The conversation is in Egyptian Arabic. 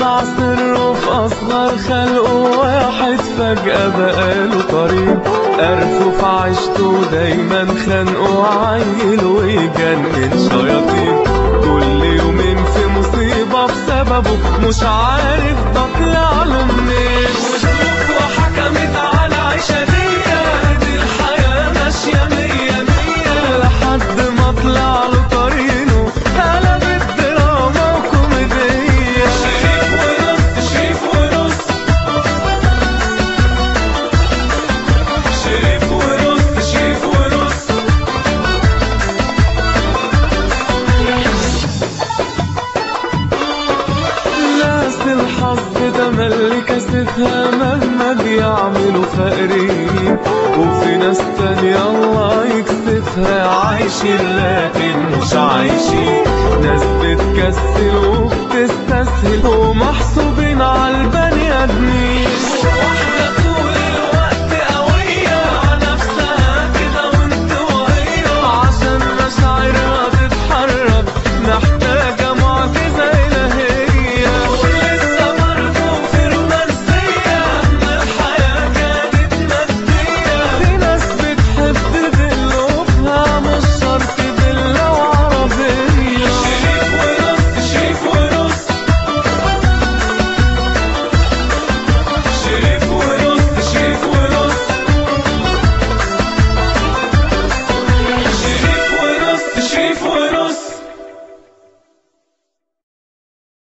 طلع سره في أصغر خلقه واحد فجأة بقاله طريق قرفه في عيشته دايما خانقه عيل ويجنن شياطين كل يومين في مصيبة بسببه مش عارف ده طلع له منين وشوف وحكمت على عيشة دي دي الحياة ماشية مية مية لحد ما طلع له طريقه قلبت دراما وكوميدية شريف ونص شريف ونص شريف ونص شريف ونص ناس الحظ ده ملي كاسفها مهما بيعملوا فقرين وفي ناس تانية الله يكسفها عايشين لكن مش عايشين ناس بتكسل وبتستسهل ومحسوبين على البني ادمين واحدة